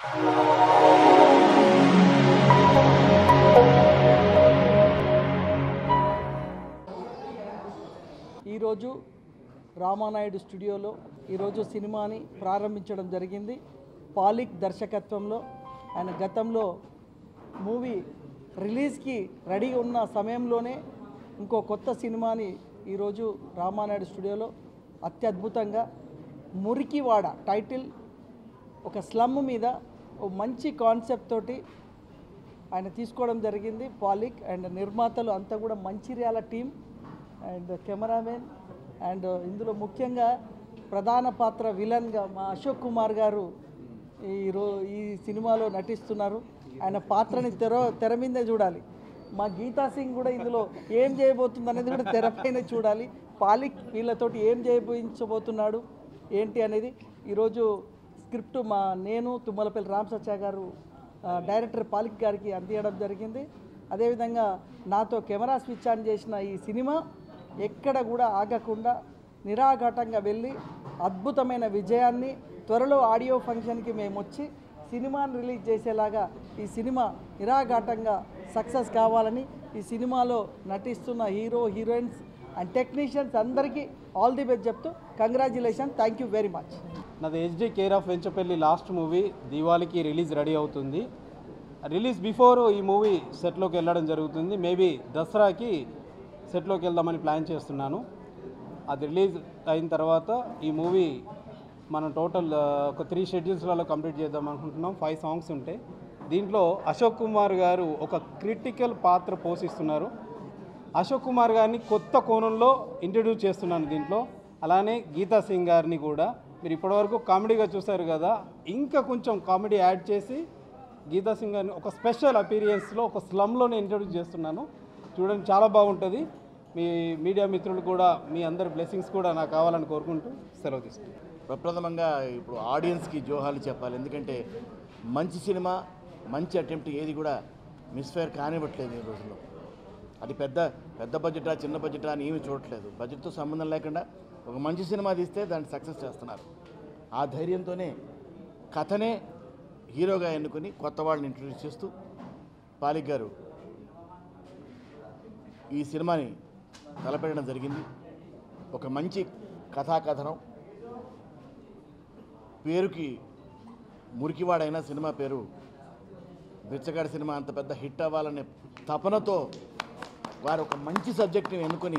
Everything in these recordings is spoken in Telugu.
ఈరోజు రామానాయుడు స్టూడియోలో ఈరోజు సినిమాని ప్రారంభించడం జరిగింది పాలిక్ దర్శకత్వంలో ఆయన గతంలో మూవీ రిలీజ్కి రెడీ ఉన్న సమయంలోనే ఇంకో కొత్త సినిమాని ఈరోజు రామానాయుడు స్టూడియోలో అత్యద్భుతంగా మురికివాడ టైటిల్ ఒక స్లమ్ మీద ఓ మంచి కాన్సెప్ట్ తోటి ఆయన తీసుకోవడం జరిగింది పాలిక్ అండ్ నిర్మాతలు అంతా కూడా Mancherial team and cameraman and ఇందులో ముఖ్యంగా ప్రధాన పాత్ర విలన్గా మా అశోక్ కుమార్ గారు ఈ రో ఈ సినిమాలో నటిస్తున్నారు ఆయన పాత్రని తెర తెర మీదే చూడాలి మా గీతా సింగ్ కూడా ఇందులో ఏం చేయబోతుంది అనేది కూడా తెరపైన చూడాలి పాలిక్ వీళ్ళతోటి ఏం చేయబోయించబోతున్నాడు ఏంటి అనేది ఈరోజు స్క్రిప్ట్ మా నేను తుమ్మలపల్లి రామ్ సచ్చా గారు ఆ, డైరెక్టర్ పాలిక్ గారికి అందించడం జరిగింది అదేవిధంగా నాతో కెమెరా స్విచ్ ఆన్ చేసిన ఈ సినిమా ఎక్కడ కూడా ఆగకుండా నిరాఘాటంగా వెళ్ళి అద్భుతమైన విజయాన్ని త్వరలో ఆడియో ఫంక్షన్కి మేము వచ్చి సినిమాని రిలీజ్ చేసేలాగా ఈ సినిమా నిరాఘాటంగా సక్సెస్ కావాలని ఈ సినిమాలో నటిస్తున్న హీరో హీరోయిన్స్ అండ్ టెక్నీషియన్స్ అందరికీ ఆల్ ది బెస్ట్ చెప్తూ congratulation thank you very much నాది HD care of Venchapalli last movie దీవాళికి రిలీజ్ రెడీ అవుతుంది రిలీజ్ బిఫోర్ ఈ మూవీ సెట్లోకి వెళ్ళడం జరుగుతుంది మేబీ దసరాకి సెట్లోకి వెళ్దామని ప్లాన్ చేస్తున్నాను అది రిలీజ్ అయిన తర్వాత ఈ మూవీ మనం టోటల్ ఆ, ఒక త్రీ షెడ్యూల్స్లలో కంప్లీట్ చేద్దాం అనుకుంటున్నాం ఫైవ్ సాంగ్స్ ఉంటాయి దీంట్లో అశోక్ కుమార్ గారు ఒక క్రిటికల్ పాత్ర పోషిస్తున్నారు అశోక్ కుమార్ గారిని కొత్త కోణంలో ఇంట్రడ్యూస్ చేస్తున్నాను దీంట్లో అలానే గీతా సింగ్ గారిని కూడా మీరు ఇప్పటివరకు కామెడీగా చూశారు కదా ఇంకా కొంచెం కామెడీ యాడ్ చేసి గీతా సింగ్ గారిని ఒక స్పెషల్ అపీరియన్స్లో ఒక స్లమ్లోనే ఇంట్రడ్యూస్ చేస్తున్నాను చూడండి చాలా బాగుంటుంది మీ మీడియా మిత్రులు కూడా మీ అందరి బ్లెస్సింగ్స్ కూడా నాకు కావాలని కోరుకుంటూ సెలవు తీసుకుంటాను ప్రప్రథమంగా ఇప్పుడు ఆడియన్స్కి జోహాలు చెప్పాలి ఎందుకంటే మంచి సినిమా మంచి అటెంప్ట్ ఏది కూడా మిస్ఫైర్ కానివ్వట్లేదు ఈ రోజుల్లో అది పెద్ద పెద్ద బడ్జెటా చిన్న బడ్జెటా అని ఏమీ చూడట్లేదు బడ్జెట్తో సంబంధం లేకుండా ఒక మంచి సినిమా తీస్తే దాన్ని సక్సెస్ చేస్తున్నారు ఆ ధైర్యంతోనే కథనే హీరోగా ఎన్నుకొని కొత్త వాళ్ళని ఇంట్రడ్యూస్ చేస్తూ పాలిక్ గారు ఈ సినిమాని తలపెట్టడం జరిగింది ఒక మంచి కథాకథనం పేరుకి మురికివాడైన సినిమా పేరు బిచ్చగాడి సినిమా అంత పెద్ద హిట్ అవ్వాలనే తపనతో వారు ఒక మంచి సబ్జెక్ట్ని ఎన్నుకొని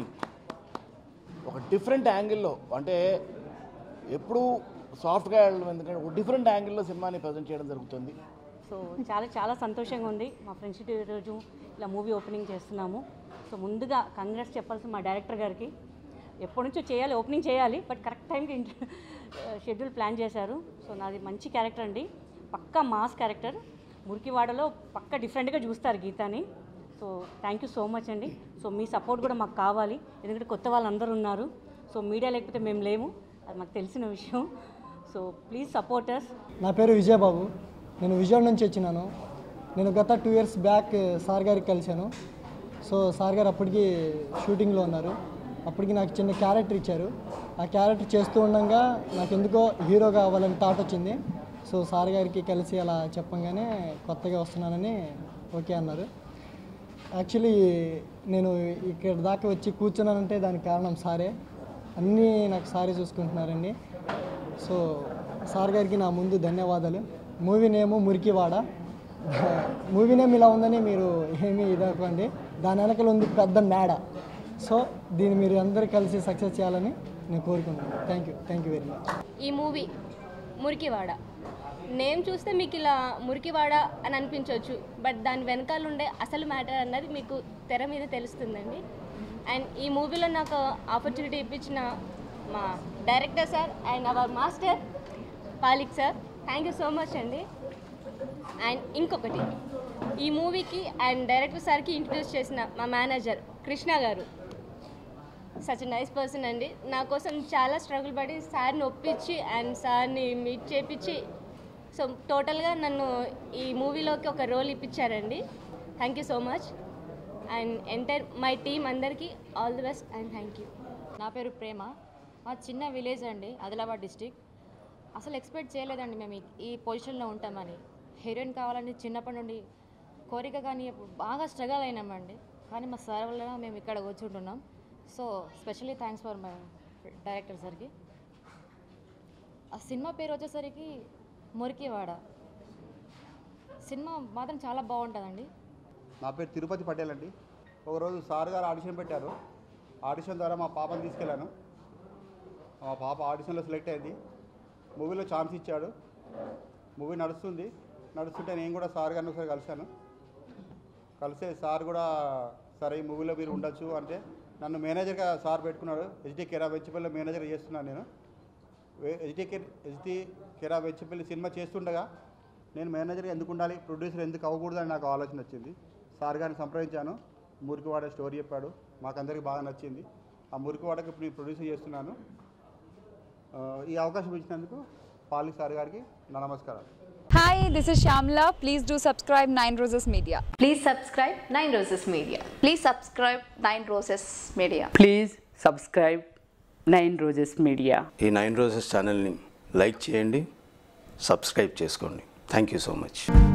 ఒక డిఫరెంట్ యాంగిల్లో అంటే ఎప్పుడూ సాఫ్ట్గా వెళ్ళడం ఎందుకంటే ఒక డిఫరెంట్ యాంగిల్లో సినిమాని ప్రజెంట్ చేయడం జరుగుతుంది సో చాలా చాలా సంతోషంగా ఉంది మా ఫ్రెండ్షిప్ రోజు ఇలా మూవీ ఓపెనింగ్ చేస్తున్నాము సో ముందుగా కంగ్రెస్ చెప్పాల్సిన మా డైరెక్టర్ గారికి ఎప్పటి నుంచో చేయాలి ఓపెనింగ్ చేయాలి బట్ కరెక్ట్ టైంకి షెడ్యూల్ ప్లాన్ చేశారు సో నాది మంచి క్యారెక్టర్ అండి పక్కా మాస్ క్యారెక్టర్ మురికివాడలో పక్క డిఫరెంట్గా చూస్తారు గీతాని so thank you so much అండి సో మీ సపోర్ట్ కూడా మాకు కావాలి ఎందుకంటే కొత్త వాళ్ళందరూ ఉన్నారు సో మీడియా లేకపోతే మేము లేము అది మాకు తెలిసిన విషయం సో ప్లీజ్ సపోర్టర్స్ నా పేరు విజయబాబు నేను విజయవాడ నుంచి వచ్చినాను నేను గత టూ ఇయర్స్ బ్యాక్ సార్ గారికి కలిశాను సో సార్ గారు అప్పటికి షూటింగ్లో ఉన్నారు అప్పటికి నాకు చిన్న క్యారెక్టర్ ఇచ్చారు ఆ క్యారెక్టర్ చేస్తూ ఉండగా నాకు ఎందుకో హీరోగా అవ్వాలని థాట్ వచ్చింది సో సార్ గారికి కలిసి అలా చెప్పంగానే కొత్తగా వస్తున్నానని ఓకే అన్నారు యాక్చువల్లీ నేను ఇక్కడ దాకా వచ్చి కూర్చున్నానంటే దానికి కారణం సారే అన్నీ నాకు సారే చూసుకుంటున్నారండి సో సార్ గారికి నా ముందు ధన్యవాదాలు movie name Murikivada movie name ఇలా ఉందని మీరు ఏమీ ఇదనుకోండి దాని వెనకలు ఉంది పెద్ద మేడ సో దీన్ని మీరు అందరూ కలిసి సక్సెస్ చేయాలని నేను కోరుకుంటున్నాను thank you thank you very much ఈ మూవీ మురికివాడ నేమ్ చూస్తే మీకు ఇలా మురికివాడ అని అనిపించవచ్చు బట్ దాని వెనకాల ఉండే అసలు మ్యాటర్ అన్నది మీకు తెర మీద తెలుస్తుందండి అండ్ ఈ మూవీలో నాకు ఆపర్చునిటీ ఇప్పించిన మా director sir and our master Palik sir thank you so much అండి అండ్ ఇంకొకటి ఈ మూవీకి అండ్ డైరెక్టర్ సార్కి ఇంట్రడ్యూస్ చేసిన మా మేనేజర్ కృష్ణ గారు సచ్ నైస్ పర్సన్ అండి నా కోసం చాలా స్ట్రగుల్ పడి సార్ని ఒప్పించి అండ్ సార్ని మీట్ చేపించి సో టోటల్గా నన్ను ఈ మూవీలోకి ఒక రోల్ ఇప్పించారండి thank you so much and entire my team అందరికీ all the best and thank you నా పేరు ప్రేమ మా చిన్న విలేజ్ అండి ఆదిలాబాద్ డిస్టిక్ అసలు ఎక్స్పెక్ట్ చేయలేదండి మేము ఈ- ఈ పొజిషన్లో ఉంటామని హీరోయిన్ కావాలని చిన్నప్పటి నుండి కోరిక కానీ బాగా స్ట్రగల్ అయినామండి కానీ మా సార్ వల్ల మేము ఇక్కడ కూర్చుంటున్నాం so specially thanks for my director సార్కి ఆ సినిమా పేరు వచ్చేసరికి మురికివాడ సినిమా మాత్రం చాలా బాగుంటుందండి నా పేరు తిరుపతి పటేల్ అండి ఒకరోజు సార్ గారు ఆడిషన్ పెట్టారు ఆడిషన్ ద్వారా మా పాపని తీసుకెళ్ళాను మా పాప ఆడిషన్లో సెలెక్ట్ అయింది మూవీలో ఛాన్స్ ఇచ్చాడు మూవీ నడుస్తుంది నడుస్తుంటే నేను కూడా సార్ గారిని ఒకసారి కలిశాను కలిసే సార్ కూడా సరే ఈ మూవీలో మీరు ఉండొచ్చు అంటే నన్ను మేనేజర్గా సార్ పెట్టుకున్నాడు హెచ్డి కెరా వెచ్చిపల్లిలో మేనేజర్ చేస్తున్నాను నేను హెచ్డి కే హెచ్డి కెరా వెచ్చిపల్లి సినిమా చేస్తుండగా నేను మేనేజర్గా ఎందుకు ఉండాలి ప్రొడ్యూసర్ ఎందుకు అవ్వకూడదని నాకు ఆలోచన వచ్చింది సార్ గారిని సంప్రదించాను మురికివాడ స్టోరీ చెప్పాడు మాకందరికి బాగా నచ్చింది ఆ మురికివాడకి ఇప్పుడు నేను ప్రొడ్యూసర్ చేస్తున్నాను ఆ, ఈ అవకాశం ఇచ్చినందుకు పాలి సార్ గారికి నా నమస్కారాలు Hi, this is Shamla. Please do subscribe Nine Roses Media. Please subscribe Nine Roses Media. Please subscribe Nine Roses Media. Please subscribe Nine Roses Media ఈ నైన్ రోజెస్ ఛానల్ని లైక్ చేయండి సబ్స్క్రైబ్ చేసుకోండి థ్యాంక్ యూ సో మచ్